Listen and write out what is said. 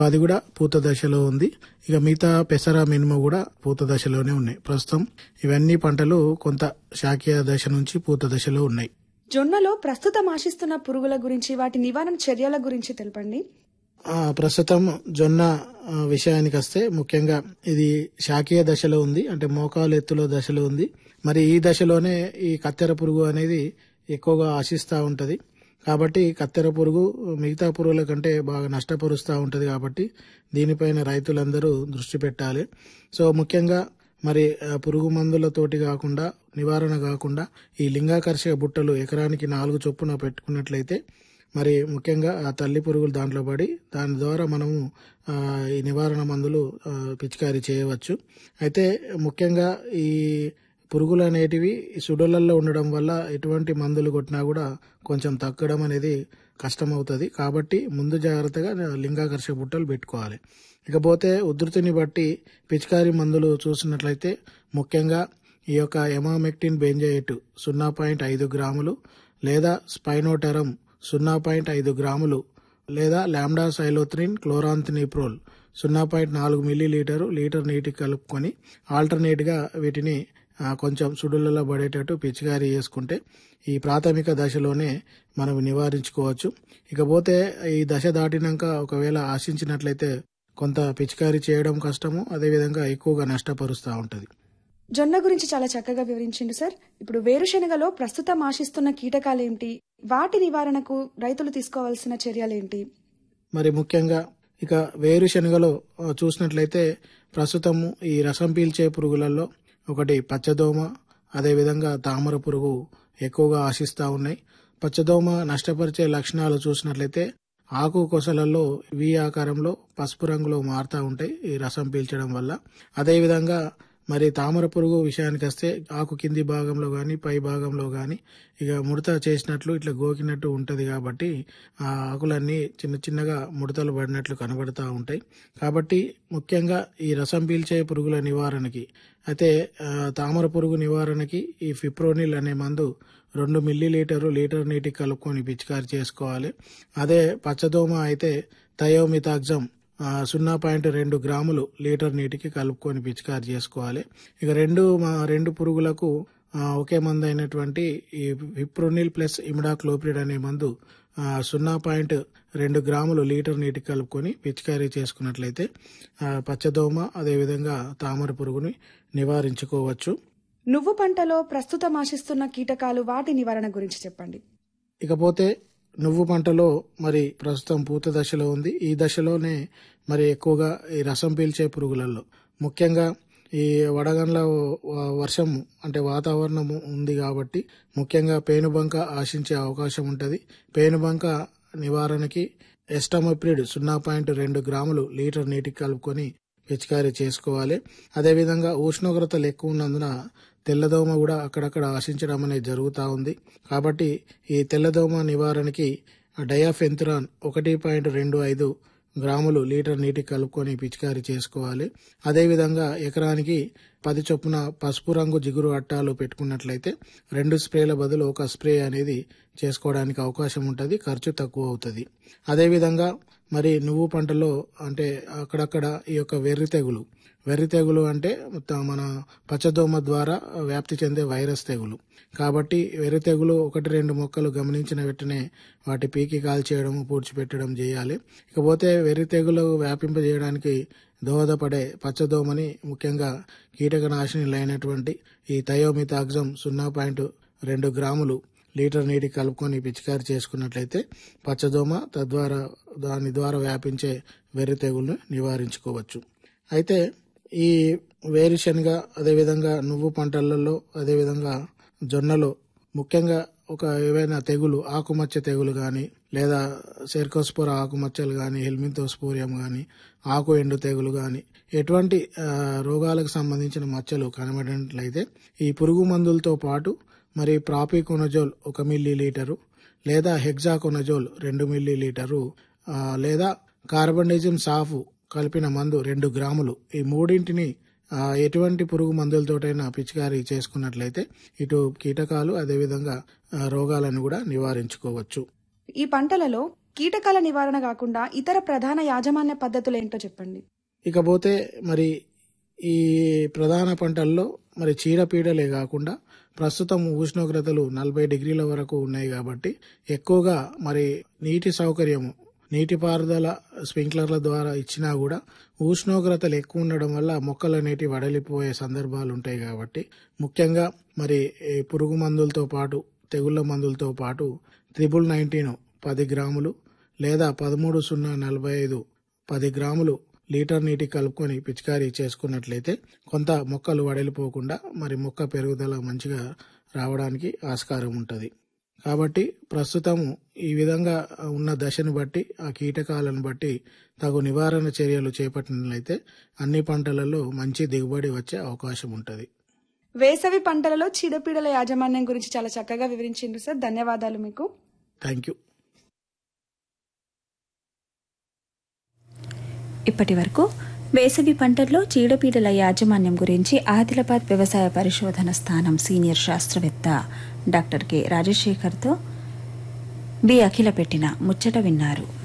అది కూడా పూత దశలో ఉంది ఇక మిగతా పెసర మినుము కూడా పూత దశలోనే ఉన్నాయి ప్రస్తుతం ఇవన్నీ పంటలు కొంత శాఖీయ దశ నుంచి పూత దశలో ఉన్నాయి జొన్నలో ప్రస్తుతం ఆశిస్తున్న పురుగుల గురించి వాటి నివారణ చర్యల గురించి తెలపండి ఆ, ప్రస్తుతం జొన్న ఆ, విషయానికి వస్తే ముఖ్యంగా ఇది శాఖీయ దశలో ఉంది అంటే మోకాలు ఎత్తులో దశలో ఉంది మరి ఈ దశలోనే ఈ కత్తెర పురుగు అనేది ఎక్కువగా ఆశిస్తూ ఉంటది కాబట్టి కత్తెర పురుగు మిగతా పురుగుల కంటే బాగా నష్టపరుస్తూ ఉంటది కాబట్టి దీనిపైన రైతులందరూ దృష్టి పెట్టాలి సో ముఖ్యంగా మరి ఆ, పురుగు మందులతోటి కాకుండా నివారణ కాకుండా ఈ లింగాకర్షక బుట్టలు ఎకరానికి నాలుగు చొప్పున పెట్టుకున్నట్లయితే మరి ముఖ్యంగా ఆ తల్లి పురుగులు దాంట్లో పడి దాని ద్వారా మనము ఆ, ఈ నివారణ మందులు ఆ, పిచికారీ చేయవచ్చు అయితే ముఖ్యంగా ఈ పురుగులు అనేటివి ఈ సుడులలో ఉండడం వల్ల ఎటువంటి మందులు కొట్టినా కూడా కొంచెం తగ్గడం అనేది కష్టమవుతుంది కాబట్టి ముందు జాగ్రత్తగా లింగాకర్షక బుట్టలు పెట్టుకోవాలి ఇకపోతే ఉధృతిని బట్టి పిచికారీ మందులు చూసినట్లయితే ముఖ్యంగా ఈ యొక్క ఎమామెక్టిన్ బెంజైట్ సున్నా పాయింట్ ఐదు గ్రాములు లేదా స్పైనోటెరం సున్నా పాయింట్ ఐదు గ్రాములు లేదా లాండా సైలోత్రిన్ క్లోరాంతినిప్రోల్ సున్నా పాయింట్ నాలుగు మిల్లీ లీటరు లీటర్ నీటికి కలుపుకొని ఆల్టర్నేట్ గా వీటిని ఆ, కొంచెం సుడులలో పడేటట్టు పిచికారీ చేసుకుంటే ఈ ప్రాథమిక దశలోనే మనం నివారించుకోవచ్చు ఇకపోతే ఈ దశ దాటినాక ఒకవేళ ఆశించినట్లయితే కొంత పిచికారీ చేయడం కష్టము అదేవిధంగా ఎక్కువగా నష్టపరుస్తూ ఉంటుంది జొన్న గురించి చాలా చక్కగా వివరించిండు సార్ ఇప్పుడు వేరుశెనగలో ప్రస్తుతం ఆశిస్తున్న కీటకాలేంటి వాటి నివారణకు రైతులు తీసుకోవాల్సిన చర్యలేంటి మరి ముఖ్యంగా ఇక వేరుశనగలో ఆ, చూసినట్లయితే ప్రస్తుతము ఈ రసం పీల్చే పురుగులలో ఒకటి పచ్చదోమ అదేవిధంగా తామర పురుగు ఎక్కువగా ఆశిస్తూ ఉన్నాయి పచ్చదోమ నష్టపరిచే లక్షణాలు చూసినట్లయితే ఆకు కొసలలో వి ఆకారంలో పసుపు రంగులో మారుతూ ఉంటాయి ఈ రసం పీల్చడం వల్ల అదేవిధంగా మరి తామర పురుగు విషయానికి వస్తే ఆకు కింది భాగంలో గాని పై భాగంలో గాని ఇక ముడత చేసినట్లు ఇట్లా గోకినట్టు ఉంటది కాబట్టి ఆ ఆకులన్నీ చిన్న చిన్నగా ముడతలు పడినట్లు కనబడతా ఉంటాయి కాబట్టి ముఖ్యంగా ఈ రసం పీల్చే పురుగుల నివారణకి అయితే ఆ, తామర పురుగు నివారణకి ఈ ఫిప్రోనిల్ అనే మందు రెండు మిల్లీ లీటరు లీటర్ నీటికి కలుపుకొని పిచికారి చేసుకోవాలి అదే పచ్చదోమ అయితే థయోమితాగ్జమ్ ఆ, సున్నా పాయింట్ రెండు గ్రాములు లీటర్ నీటికి కలుపుకొని పిచికారి చేసుకోవాలి ఇక రెండు మా రెండు పురుగులకు ఆ, ఒకే మందు అయినటువంటి ఈ విప్రోనిల్ ప్లస్ ఇమిడాక్లోప్రిడ్ అనే మందు ఆ, సున్నా పాయింట్ రెండు గ్రాములు లీటర్ నీటికి కలుపుకొని పిచికారీ చేసుకున్నట్లయితే ఆ, పచ్చదోమ అదేవిధంగా తామర పురుగుని నివారించుకోవచ్చు నువ్వు పంటలో ప్రస్తుతం ఆశిస్తున్న కీటకాలు వాటి నివారణ గురించి చెప్పండి ఇకపోతే నువ్వు పంటలో మరి ప్రస్తుతం పూత దశలో ఉంది ఈ దశలోనే మరి ఎక్కువగా ఈ రసం పీల్చే పురుగులలో ముఖ్యంగా ఈ వడగండ్ల వ- వర్షం అంటే వాతావరణం ఉంది కాబట్టి ముఖ్యంగా పేనుబంక ఆశించే అవకాశం ఉంటుంది పేనుబంక నివారణకి ఎస్టమోప్రిడ్ సున్నా పాయింట్ రెండు గ్రాములు లీటర్ నీటికి కలుపుకొని పిచికారీ చేసుకోవాలి అదేవిధంగా ఉష్ణోగ్రతలు ఎక్కువ ఉన్నందున తెల్లదోమ కూడా అక్కడక్కడ ఆశించడం అనేది జరుగుతూ ఉంది కాబట్టి ఈ తెల్లదోమ నివారణకి డయాఫెంతురాన్ ఒకటి పాయింట్ రెండు ఐదు గ్రాములు లీటర్ నీటికి కలుపుకొని పిచికారీ చేసుకోవాలి అదేవిధంగా ఎకరానికి పది చొప్పున పసుపు రంగు జిగురు అట్టాలు పెట్టుకున్నట్లయితే రెండు స్ప్రేల బదులు ఒక స్ప్రే అనేది చేసుకోవడానికి అవకాశం ఉంటుంది ఖర్చు తక్కువ అవుతుంది అదేవిధంగా మరి నువ్వు పంటలో అంటే అక్కడక్కడ ఈ యొక్క వెర్రి తెగులు వెర్రి తెగులు అంటే త- మన పచ్చదోమ ద్వారా వ్యాప్తి చెందే వైరస్ తెగులు కాబట్టి వెర్రి తెగులు ఒకటి రెండు మొక్కలు గమనించిన వెంటనే వాటి పీకి కాల్చేయడం పూడ్చిపెట్టడం చేయాలి ఇకపోతే వెర్రి తెగులు వ్యాపింపజేయడానికి దోహదపడే పచ్చదోమని ముఖ్యంగా కీటకనాశినిలైనటువంటి ఈ థయోమితాగ్జం సున్నా పాయింట్ రెండు గ్రాములు లీటర్ నీటికి కలుపుకొని పిచికారి చేసుకున్నట్లయితే పచ్చదోమ తద్వారా దాని ద్వారా వ్యాపించే వెర్రి తెగులను నివారించుకోవచ్చు అయితే ఈ వేరుశనగ అదేవిధంగా నువ్వు పంటలలో అదేవిధంగా జొన్నలో ముఖ్యంగా ఒక ఏవైనా తెగులు ఆకుమచ్చ తెగులు గాని లేదా సెర్కోస్పోర ఆకుమచ్చలు గాని హెల్మింతోస్పోరియం గాని ఆకు ఎండు తెగులు గాని ఎటువంటి ఆ, రోగాలకు సంబంధించిన మచ్చలు కనబడినట్లయితే ఈ పురుగు మందులతో పాటు మరి ప్రాపికొనజోల్ ఒక మిల్లీ లీటరు లేదా హెగ్జాకొనజోల్ రెండు మిల్లీ లీటరు ఆ, లేదా కార్బనిజం సాఫ్ కలిపిన మందు రెండు గ్రాములు ఈ మూడింటిని ఆ, ఎటువంటి పురుగు మందులతోటైనా పిచికారీ చేసుకున్నట్లయితే ఇటు కీటకాలు అదేవిధంగా ఆ, రోగాలను కూడా నివారించుకోవచ్చు ఈ పంటలలో కీటకాల నివారణ కాకుండా ఇతర ప్రధాన యాజమాన్య పద్ధతులు ఏంటో చెప్పండి ఇకపోతే మరి ఈ ప్రధాన పంటల్లో మరి చీడపీడలే కాకుండా ప్రస్తుతం ఉష్ణోగ్రతలు నలభై డిగ్రీల వరకు ఉన్నాయి కాబట్టి ఎక్కువగా మరి నీటి సౌకర్యము నీటిపారుదల స్ప్రింక్లర్ల ద్వారా ఇచ్చినా కూడా ఉష్ణోగ్రతలు ఎక్కువ ఉండడం వల్ల మొక్కలు అనేటి వడలిపోయే సందర్భాలు ఉంటాయి కాబట్టి ముఖ్యంగా మరి ఈ పురుగు మందులతో పాటు తెగుళ్ల మందులతో పాటు త్రిబుల్ నైన్టీన్ పది గ్రాములు లేదా పదమూడు సున్నా నలభై ఐదు పది గ్రాములు లీటర్ నీటి కలుపుకొని పిచికారీ చేసుకున్నట్లయితే కొంత మొక్కలు వడలిపోకుండా మరి మొక్క పెరుగుదల మంచిగా రావడానికి ఆస్కారం ఉంటుంది కాబట్టి ప్రస్తుతము ఈ విధంగా ఉన్న దశను బట్టి ఆ కీటకాలను బట్టి తగు నివారణ చర్యలు చేపట్టినట్లయితే అన్ని పంటలలో మంచి దిగుబడి వచ్చే అవకాశం ఉంటుంది వేసవి పంటలలో చీడపీడల యాజమాన్యం గురించి చాలా చక్కగా వివరించిండ్రు సార్ ధన్యవాదాలు మీకు థ్యాంక్ యూ ఇప్పటి వరకు వేసవి పంటల్లో చీడపీడల యాజమాన్యం గురించి ఆదిలాబాద్ వ్యవసాయ పరిశోధన స్థానం సీనియర్ శాస్త్రవేత్త డాక్టర్ కె రాజశేఖర్తో బి అఖిల పెట్టిన ముచ్చట విన్నారు